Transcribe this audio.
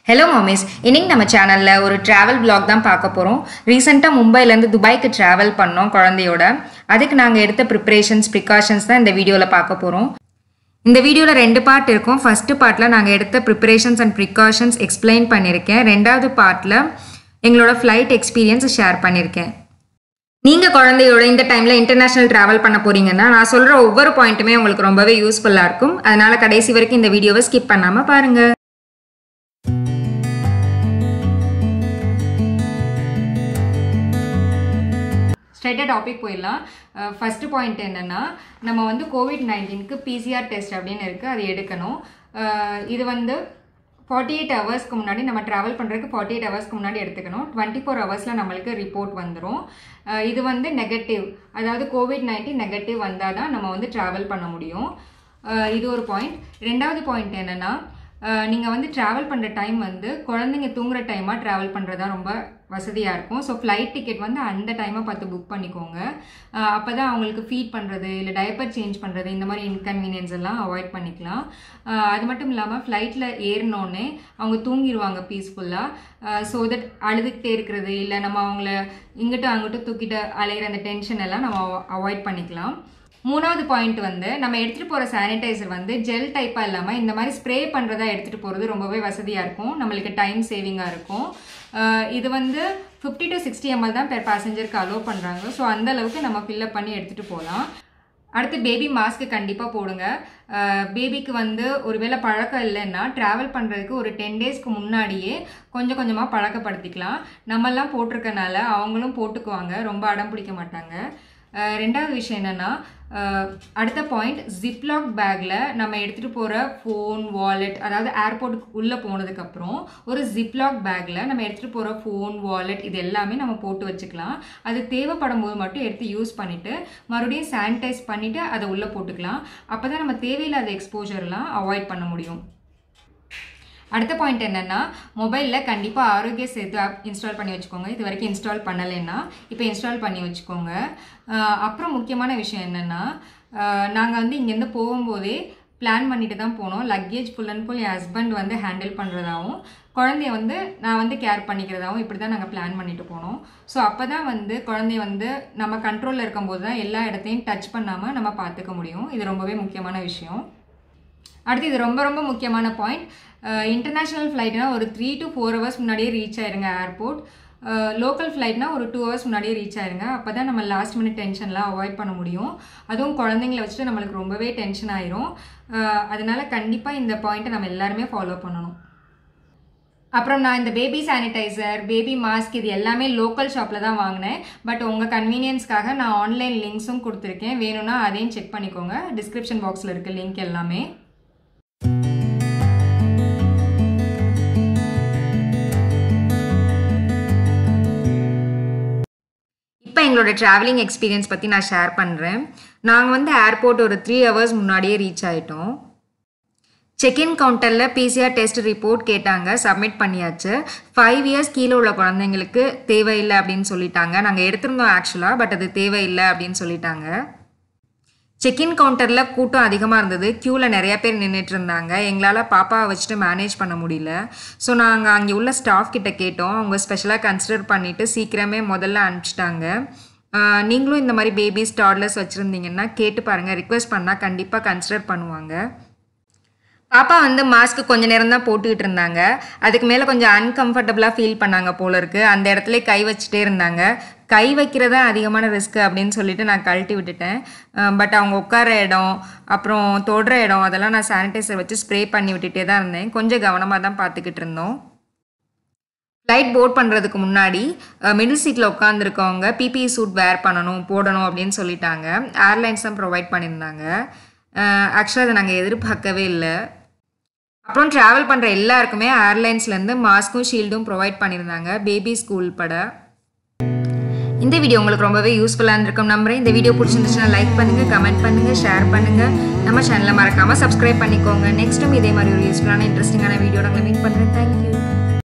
hello மாமிஸ் இன்னைக்கு நம்ம சேனலில் ஒரு ட்ராவல் vlog தான் பார்க்க போகிறோம் ரீசெண்டாக மும்பைலேருந்து துபாய்க்கு ட்ராவல் பண்ணோம் குழந்தையோட அதுக்கு நாங்கள் எடுத்த ப்ரிப்ரேஷன்ஸ் ப்ரிகாஷன்ஸ் தான் இந்த வீடியோவில் பார்க்க போகிறோம் இந்த வீடியோவில் ரெண்டு பார்ட் இருக்கும் ஃபஸ்ட்டு பார்ட்டில் நாங்கள் எடுத்த ப்ரிப்பரேஷன்ஸ் அண்ட் ப்ரிகாஷன்ஸ் எக்ஸ்பிளைன் பண்ணியிருக்கேன் ரெண்டாவது பார்ட்டில் எங்களோட ஃப்ளைட் எக்ஸ்பீரியன்ஸ் ஷேர் பண்ணியிருக்கேன் நீங்கள் குழந்தையோட இந்த டைமில் இன்டர்நேஷ்னல் ட்ராவல் பண்ண போறீங்கன்னா நான் சொல்கிற ஒவ்வொரு பாயிண்ட்டுமே உங்களுக்கு ரொம்பவே யூஸ்ஃபுல்லாக இருக்கும் அதனால் கடைசி வரைக்கும் இந்த வீடியோவை ஸ்கிப் பண்ணாமல் பாருங்கள் ஸ்ட்ரைட்டாக டாபிக் போயிடலாம் ஃபஸ்ட்டு பாயிண்ட் என்னென்னா நம்ம வந்து கோவிட் நைன்டீனுக்கு பிசிஆர் டெஸ்ட் அப்படின்னு இருக்குது அது எடுக்கணும் அஹ் இது வந்து ஃபார்ட்டி எயிட் ஹவர்ஸ்க்கு முன்னாடி நம்ம ட்ராவல் பண்ணுறதுக்கு ஃபார்ட்டி எயிட் ஹவர்ஸ்க்கு முன்னாடி எடுத்துக்கணும் டுவெண்ட்டி ஃபோர் ஹவர்ஸில் நம்மளுக்கு ரிப்போர்ட் வந்துடும் அஹ் இது வந்து நெகட்டிவ் அதாவது கோவிட் நைன்டீன் நெகட்டிவ் வந்தால் தான் நம்ம வந்து ட்ராவல் பண்ண முடியும் அஹ் இது ஒரு பாயிண்ட் ரெண்டாவது பாயிண்ட் என்னென்னா நீங்கள் வந்து ட்ராவல் பண்ணுற டைம் வந்து குழந்தைங்க தூங்குற டைமாக ட்ராவல் பண்ணுறதா ரொம்ப வசதியாக இருக்கும் ஸோ ஃப்ளைட் டிக்கெட் வந்து அந்த டைமை பார்த்து புக் பண்ணிக்கோங்க அப்போ தான் அவங்களுக்கு ஃபீட் பண்ணுறது இல்லை டைப்பர் சேஞ்ச் பண்ணுறது இந்த மாதிரி இன்கன்வீனியன்ஸ் எல்லாம் அவாய்ட் பண்ணிக்கலாம் அஹ் அது மட்டும் இல்லாமல் ஃப்ளைட்டில் ஏறினோடனே அவங்க தூங்கிடுவாங்க பீஸ்ஃபுல்லாக ஸோ தட் அழுதுகிட்டே இருக்கிறது இல்லை நம்ம அவங்கள இங்கிட்டு அங்கிட்டு தூக்கிட்டு அலையிற அந்த டென்ஷன் எல்லாம் நம்ம அவாய்ட் பண்ணிக்கலாம் மூணாவது பாயிண்ட் வந்து நம்ம எடுத்துகிட்டு போகிற சானிடைசர் வந்து ஜெல் டைப்பாக இல்லாமல் இந்த மாதிரி ஸ்ப்ரே பண்ணுறதா எடுத்துகிட்டு போகிறது ரொம்பவே வசதியாக இருக்கும் நம்மளுக்கு டைம் சேவிங்காக இருக்கும் அஹ் இது வந்து ஃபிஃப்டி டு சிக்ஸ்டி எம்எல் தான் பெர் பேசஞ்சருக்கு அலோவ் பண்ணுறாங்க ஸோ அந்த அளவுக்கு நம்ம ஃபில்லப் பண்ணி எடுத்துகிட்டு போகலாம் அடுத்து பேபி மாஸ்க்கு கண்டிப்பாக போடுங்க பேபிக்கு வந்து ஒருவேளை பழக்கம் இல்லைன்னா ட்ராவல் பண்ணுறதுக்கு ஒரு டென் டேஸ்க்கு முன்னாடியே கொஞ்சம் கொஞ்சமாக பழக்கப்படுத்திக்கலாம் நம்மெல்லாம் போட்டிருக்கனால அவங்களும் போட்டுக்குவாங்க ரொம்ப அடம் பிடிக்க மாட்டாங்க அஹ் ரெண்டாவது விஷயம் என்னென்னா அடுத்த பாயிண்ட் ஜிப்லாக் பேக்கில் நம்ம எடுத்துகிட்டு போகிற ஃபோன் வாலெட் அதாவது ஏர்போர்ட்டுக்கு உள்ளே போனதுக்கப்புறம் ஒரு ஜிப்லாக் பேக்கில் நம்ம எடுத்துகிட்டு போகிற ஃபோன் வாலெட் இது எல்லாமே நம்ம போட்டு வச்சுக்கலாம் அது தேவைப்படும் போது மட்டும் எடுத்து யூஸ் பண்ணிவிட்டு மறுபடியும் சானிடைஸ் பண்ணிவிட்டு அதை உள்ளே போட்டுக்கலாம் அப்போ தான் நம்ம தேவையில்லாத எக்ஸ்போஜர்லாம் அவாய்ட் பண்ண முடியும் அடுத்த பாயிண்ட் என்னென்னா மொபைலில் கண்டிப்பாக ஆரோக்கிய சேது ஆப் இன்ஸ்டால் பண்ணி வச்சுக்கோங்க இது வரைக்கும் இன்ஸ்டால் பண்ணலைன்னா இப்போ இன்ஸ்டால் பண்ணி வச்சுக்கோங்க அஹ் அப்புறம் முக்கியமான விஷயம் என்னென்னா நாங்கள் வந்து இங்கேருந்து போகும்போதே பிளான் பண்ணிட்டு தான் போனோம் லக்கேஜ் ஃபுல் அண்ட் ஃபுல் என் ஹஸ்பண்ட் வந்து ஹேண்டில் பண்ணுறதாவும் குழந்தைய வந்து நான் வந்து கேர் பண்ணிக்கிறதாவும் இப்படி தான் நாங்கள் பிளான் பண்ணிட்டு போனோம் ஸோ அப்போ தான் வந்து குழந்தைய வந்து நம்ம கண்ட்ரோலில் இருக்கும்போது தான் எல்லா இடத்தையும் டச் பண்ணாமல் நம்ம பார்த்துக்க முடியும் இது ரொம்பவே முக்கியமான விஷயம் அடுத்து இது ரொம்ப ரொம்ப முக்கியமான பாயிண்ட் இன்டர்நேஷ்னல் ஃப்ளைட்னா ஒரு த்ரீ டு ஃபோர் ஹவர்ஸ் முன்னாடியே ரீச் ஆயிருங்க ஏர்போர்ட் லோக்கல் ஃப்ளைட்னா ஒரு டூ ஹவர்ஸ் முன்னாடியே ரீச் ஆயிருங்க அப்போ தான் நம்ம லாஸ்ட் மினிட் டென்ஷன்லாம் அவாய்ட் பண்ண முடியும் அதுவும் குழந்தைங்கள வச்சுட்டு நம்மளுக்கு ரொம்பவே டென்ஷன் ஆயிரும் அஹ் அதனால கண்டிப்பாக இந்த பாயிண்ட்டை நம்ம எல்லாருமே ஃபாலோ பண்ணணும் அப்புறம் நான் இந்த பேபி சானிடைசர் பேபி மாஸ்க் இது எல்லாமே லோக்கல் ஷாப்பில் தான் வாங்கினேன் பட் உங்கள் கன்வீனியன்ஸ்க்காக நான் ஆன்லைன் லிங்க்ஸும் கொடுத்துருக்கேன் வேணும்னா அதையும் செக் பண்ணிக்கோங்க டிஸ்கிரிப்ஷன் பாக்ஸில் இருக்க லிங்க் எல்லாமே இப்போ எங்களோட ட்ராவலிங் எக்ஸ்பீரியன்ஸ் பற்றி நான் ஷேர் பண்ணுறேன் நாங்கள் வந்து ஏர்போர்ட் ஒரு த்ரீ ஹவர்ஸ் முன்னாடியே ரீச் ஆகிட்டோம் செக்இன் கவுண்டரில் பிசிஆர் டெஸ்ட் ரிப்போர்ட் கேட்டாங்க சப்மிட் பண்ணியாச்சு ஃபைவ் இயர்ஸ் கீழே உள்ள குழந்தைங்களுக்கு தேவையில்லை அப்படின்னு சொல்லிட்டாங்க நாங்கள் எடுத்திருந்தோம் ஆக்சுவலாக பட் அது தேவையில்லை அப்படின்னு சொல்லிட்டாங்க செக்இன் கவுண்டரில் கூட்டம் அதிகமாக இருந்தது க்யூவில் நிறைய பேர் நின்றுட்டு இருந்தாங்க எங்களால் பாப்பாவை வச்சுட்டு மேனேஜ் பண்ண முடியல ஸோ நாங்கள் அங்கே உள்ள ஸ்டாஃப் கிட்ட கேட்டோம் அவங்க ஸ்பெஷலாக கன்சிடர் பண்ணிவிட்டு சீக்கிரமே முதல்ல அனுப்பிச்சிட்டாங்க ஆஹ் நீங்களும் இந்த மாதிரி பேபிஸ் டாட்லர்ஸ் வச்சுருந்தீங்கன்னா கேட்டு பாருங்கள் ரிக்வெஸ்ட் பண்ணால் கண்டிப்பாக கன்சிடர் பண்ணுவாங்க பாப்பா வந்து மாஸ்க் கொஞ்ச நேரம் தான் போட்டுக்கிட்டு இருந்தாங்க அதுக்கு மேலே கொஞ்சம் அன்கம்ஃபர்டபுளாக ஃபீல் பண்ணாங்க போல இருக்கு அந்த இடத்துல கை வச்சுட்டே இருந்தாங்க கை வைக்கிறதா அதிகமான ரிஸ்க் அப்படின்னு சொல்லிட்டு நான் கழட்டி விட்டுட்டேன் பட் அவங்க உட்கார இடம் அப்புறம் தொடுற இடம் அதெல்லாம் நான் சானிடைசர் வச்சு ஸ்ப்ரே பண்ணி விட்டுட்டே தான் இருந்தேன் கொஞ்சம் கவனமாக தான் பார்த்துக்கிட்டு இருந்தோம் ஃப்ளைட் போர்ட் பண்ணுறதுக்கு முன்னாடி மிடில் சீட்டில் உட்காந்துருக்கவங்க பிபிஇ சூட் வேர் பண்ணணும் போடணும் அப்படின்னு சொல்லிட்டாங்க ஏர்லைன்ஸ் தான் ப்ரொவைட் பண்ணியிருந்தாங்க ஆக்சுவலாக அதை நாங்கள் எதிர்பார்க்கவே இல்லை அப்புறம் ட்ராவல் பண்ணுற எல்லாருக்குமே ஏர்லைன்ஸ்லேருந்து மாஸ்க்கும் ஷீல்டும் ப்ரொவைட் பண்ணியிருந்தாங்க பேபி ஸ்கூல் பட இந்த வீடியோ உங்களுக்கு ரொம்பவே யூஸ்ஃபுல்லாக இருந்திருக்கும் நம்புறேன் இந்த வீடியோ பிடிச்சிருந்துச்சுன்னா லைக் பண்ணுங்கள் கமெண்ட் பண்ணுங்கள் ஷேர் பண்ணுங்கள் நம்ம சேனலை மறக்காமல் சப்ஸ்கிரைப் பண்ணிக்கோங்க நெக்ஸ்ட்டும் இதே மாதிரி ஒரு யூஸ்ஃபுல்லான இன்ட்ரெஸ்டிங்கான வீடியோ நாங்கள் மீட் பண்ணுறேன் தேங்க்யூ